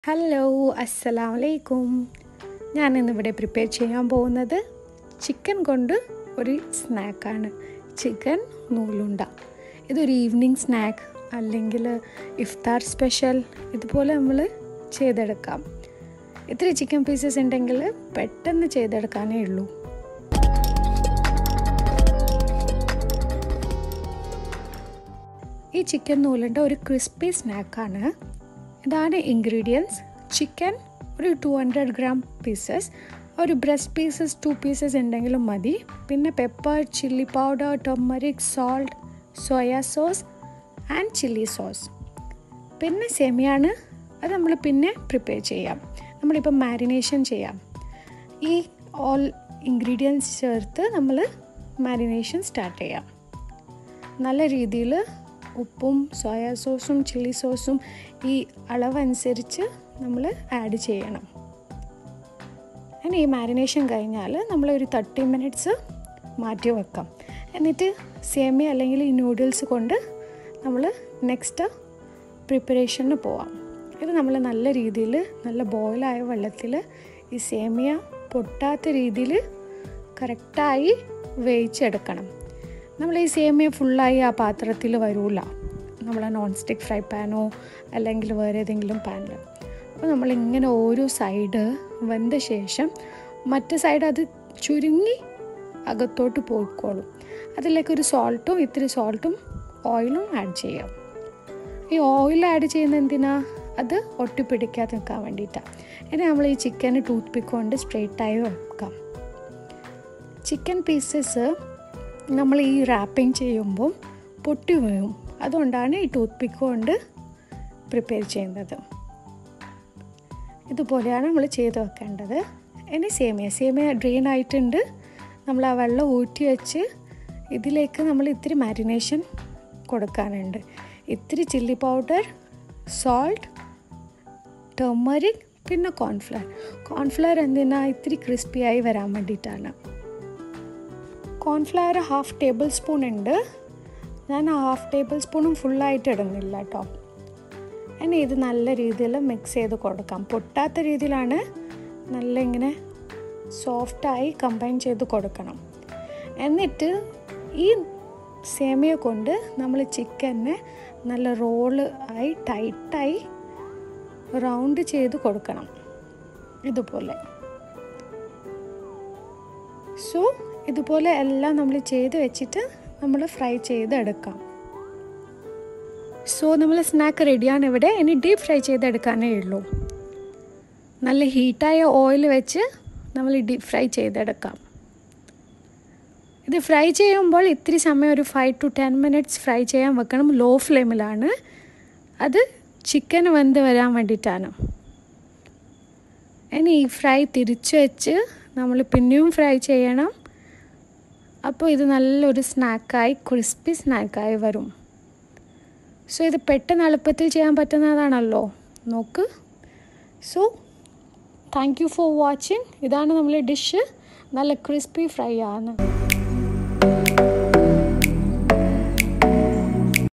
hello അസ്സലാം വലൈക്കും ഞാൻ ഇന്നിവിടെ പ്രിപ്പയർ ചെയ്യാൻ പോകുന്നത് ചിക്കൻ കൊണ്ട് ഒരു സ്നാക്കാണ് ചിക്കൻ നൂലുണ്ട ഇതൊരു ഈവനിങ് സ്നാക്ക് അല്ലെങ്കിൽ ഇഫ്താർ സ്പെഷ്യൽ ഇതുപോലെ നമ്മൾ ചെയ്തെടുക്കാം ഇത്തിരി ചിക്കൻ പീസസ് ഉണ്ടെങ്കിൽ പെട്ടെന്ന് ചെയ്തെടുക്കാനേ ഉള്ളൂ ഈ ചിക്കൻ നൂലുണ്ട ഒരു ക്രിസ്പി സ്നാക്കാണ് ഇതാണ് ഇൻഗ്രീഡിയൻസ് ചിക്കൻ ഒരു ടു ഹൺഡ്രഡ് ഗ്രാം പീസസ് ഒരു ബ്രസ്റ്റ് പീസസ് ടു പീസസ് ഉണ്ടെങ്കിലും മതി പിന്നെ pepper chilli powder turmeric salt soya sauce and chilli sauce പിന്നെ സെമിയാണ് അത് നമ്മൾ പിന്നെ പ്രിപ്പയർ ചെയ്യാം നമ്മളിപ്പോൾ മാരിനേഷൻ ചെയ്യാം ഈ ഓൾ ഇൻഗ്രീഡിയൻസ് ചേർത്ത് നമ്മൾ മാരിനേഷൻ സ്റ്റാർട്ട് ചെയ്യാം നല്ല രീതിയിൽ ഉപ്പും സോയ സോസും ചില്ലി സോസും ഈ അളവനുസരിച്ച് നമ്മൾ ആഡ് ചെയ്യണം അങ്ങനെ ഈ മാരിനേഷൻ കഴിഞ്ഞാൽ നമ്മൾ ഒരു തേർട്ടി മിനിറ്റ്സ് മാറ്റി വെക്കാം എന്നിട്ട് സേമിയ അല്ലെങ്കിൽ ഈ നൂഡിൽസ് കൊണ്ട് നമ്മൾ നെക്സ്റ്റ് പ്രിപ്പറേഷന് പോവാം ഇത് നമ്മൾ നല്ല രീതിയിൽ നല്ല ബോയിലായ വെള്ളത്തിൽ ഈ സേമിയ പൊട്ടാത്ത രീതിയിൽ കറക്റ്റായി വേവിച്ചെടുക്കണം നമ്മൾ ഈ സേമിയ ഫുള്ളായി ആ പാത്രത്തിൽ വരൂല നമ്മൾ നോൺ സ്റ്റിക്ക് ഫ്രൈ പാനോ അല്ലെങ്കിൽ വേറെ ഏതെങ്കിലും പാനിൽ അപ്പോൾ നമ്മളിങ്ങനെ ഓരോ സൈഡ് വെന്ത ശേഷം മറ്റു സൈഡ് അത് ചുരുങ്ങി അകത്തോട്ട് പോയിക്കോളും അതിലേക്ക് ഒരു സോൾട്ടും ഇത്തിരി സോൾട്ടും ഓയിലും ആഡ് ചെയ്യാം ഈ ഓയിൽ ആഡ് ചെയ്യുന്ന എന്തിനാ അത് ഒട്ടിപ്പിടിക്കാതെ നിൽക്കാൻ വേണ്ടിയിട്ടാണ് ഇനി നമ്മൾ ഈ ചിക്കന് ടൂത്ത് പിക്ക് കൊണ്ട് സ്ട്രെയിറ്റായി വെക്കാം ചിക്കൻ പീസസ് നമ്മൾ ഈ റാപ്പിംഗ് ചെയ്യുമ്പം പൊട്ടി വീഴും അതുകൊണ്ടാണ് ഈ ടൂത്ത് പിക്ക് കൊണ്ട് പ്രിപ്പയർ ചെയ്യുന്നത് ഇതുപോലെയാണ് നമ്മൾ ചെയ്ത് വെക്കേണ്ടത് ഇനി സേമിയ സേമിയ ഡ്രെയിൻ ആയിട്ടുണ്ട് നമ്മൾ ആ വെള്ളം ഊറ്റി വെച്ച് ഇതിലേക്ക് നമ്മൾ ഇത്തിരി മാരിനേഷൻ കൊടുക്കാനുണ്ട് ഇത്തിരി ചില്ലി പൗഡർ സോൾട്ട് ടർമറിക് പിന്നെ കോൺഫ്ലവർ കോൺഫ്ലവർ എന്തിനാ ഇത്തിരി ക്രിസ്പിയായി വരാൻ വേണ്ടിയിട്ടാണ് കോൺഫ്ലവർ ഹാഫ് ടേബിൾ സ്പൂൺ ഉണ്ട് ഞാൻ ആ ഹാഫ് ടേബിൾ സ്പൂണും ഫുള്ളായിട്ട് ഇടുന്നില്ല കേട്ടോ ഇനി ഇത് നല്ല രീതിയിൽ മിക്സ് ചെയ്ത് കൊടുക്കാം പൊട്ടാത്ത രീതിയിലാണ് നല്ല ഇങ്ങനെ സോഫ്റ്റായി കമ്പൈൻ ചെയ്ത് കൊടുക്കണം എന്നിട്ട് ഈ സേമിയ കൊണ്ട് നമ്മൾ ചിക്കനെ നല്ല റോള് ആയി ടൈറ്റായി റൗണ്ട് ചെയ്ത് കൊടുക്കണം ഇതുപോലെ സോ ഇതുപോലെ എല്ലാം നമ്മൾ ചെയ്ത് വെച്ചിട്ട് നമ്മൾ ഫ്രൈ ചെയ്തെടുക്കാം സോ നമ്മൾ സ്നാക്ക് റെഡിയാണ് ഇവിടെ ഇനി ഡീപ്പ് ഫ്രൈ ചെയ്തെടുക്കാനേ ഉള്ളൂ നല്ല ഹീറ്റായ ഓയിൽ വെച്ച് നമ്മൾ ഡീപ്പ് ഫ്രൈ ചെയ്തെടുക്കാം ഇത് ഫ്രൈ ചെയ്യുമ്പോൾ ഇത്തിരി സമയം ഒരു five to ten minutes fry ചെയ്യാൻ വെക്കണം ലോ ഫ്ലെയിമിലാണ് അത് ചിക്കൻ വെന്ത് വരാൻ വേണ്ടിയിട്ടാണ് ഇനി ഈ ഫ്രൈ തിരിച്ചു വെച്ച് നമ്മൾ പിന്നെയും ഫ്രൈ ചെയ്യണം അപ്പോൾ ഇത് നല്ലൊരു സ്നാക്കായി ക്രിസ്പി സ്നാക്കായി വരും സോ ഇത് പെട്ടെന്ന് എളുപ്പത്തിൽ ചെയ്യാൻ പറ്റുന്നതാണല്ലോ നോക്ക് so thank you for watching ഇതാണ് നമ്മളെ ഡിഷ് നല്ല ക്രിസ്പി ഫ്രൈ ആണ്